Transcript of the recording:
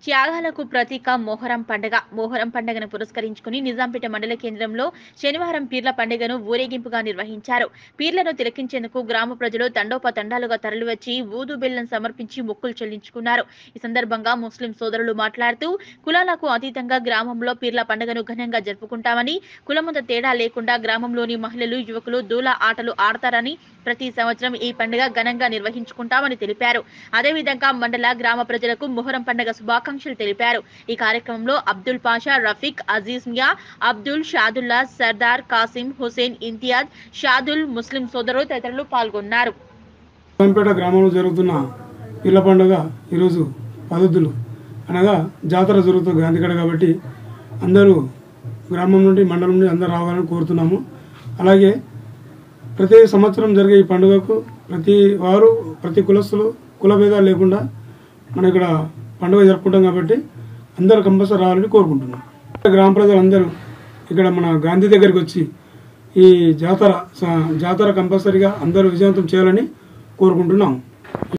త్యాగాలకు ప్రతీక మొహరం పండుగ మొహరం పండుగను పురస్కరించుకుని నిజాంపేట మండల కేంద్రంలో శనివారం పీర్ల పండుగను ఊరేగింపుగా నిర్వహించారు పీర్లను తిలకించేందుకు గ్రామ ప్రజలు తండోపతండాలుగా తరలివచ్చి ఊదు బెల్లం సమర్పించి మొక్కులు చెల్లించుకున్నారు ఈ సందర్భంగా ముస్లిం సోదరులు మాట్లాడుతూ కులాలకు అతీతంగా గ్రామంలో పీర్ల పండుగను ఘనంగా జరుపుకుంటామని కులముద తేడా లేకుండా గ్రామంలోని మహిళలు యువకులు దూల ఆటలు ఆడతారని ప్రతి సంవత్సరం ఈ పండుగ ఘనంగా నిర్వహించుకుంటామని తెలిపారు అదేవిధంగా మండల గ్రామ ప్రజలకు మొహరం పండుగ శుభాకాంక్షలు తెలిపారు ఈ కార్యక్రమంలో అబ్దుల్ పాషా రఫీక్ అజీజ్ మియా అబ్దుల్ షాదుల్లా సర్దార్ కాసిం హుసేన్ ఇంతియాజ్ షాదుల్ ముస్లిం సోదరులు తదితరులు పాల్గొన్నారు రాంపేట గ్రామంలో జరుగుతున్న ఇళ్ల పండుగ ఈరోజు పద్ధతులు అనగా జాతర జరుగుతుంది గాంధీగడ కాబట్టి అందరూ గ్రామం నుండి మండలం నుండి అందరూ రావాలని కోరుతున్నాము అలాగే ప్రతి సంవత్సరం జరిగే ఈ పండుగకు ప్రతి వారు ప్రతి కులస్తులు కుల భేదాలు లేకుండా మనం ఇక్కడ పండుగ జరుపుకుంటాం కాబట్టి అందరూ కంపల్సరీ రావాలని కోరుకుంటున్నాం గ్రామ ప్రజలందరూ ఇక్కడ మన గాంధీ దగ్గరికి వచ్చి ఈ జాతర స- జాతర కంపల్సరీగా అందరూ విజయవంతం చేయాలని కోరుకుంటున్నాం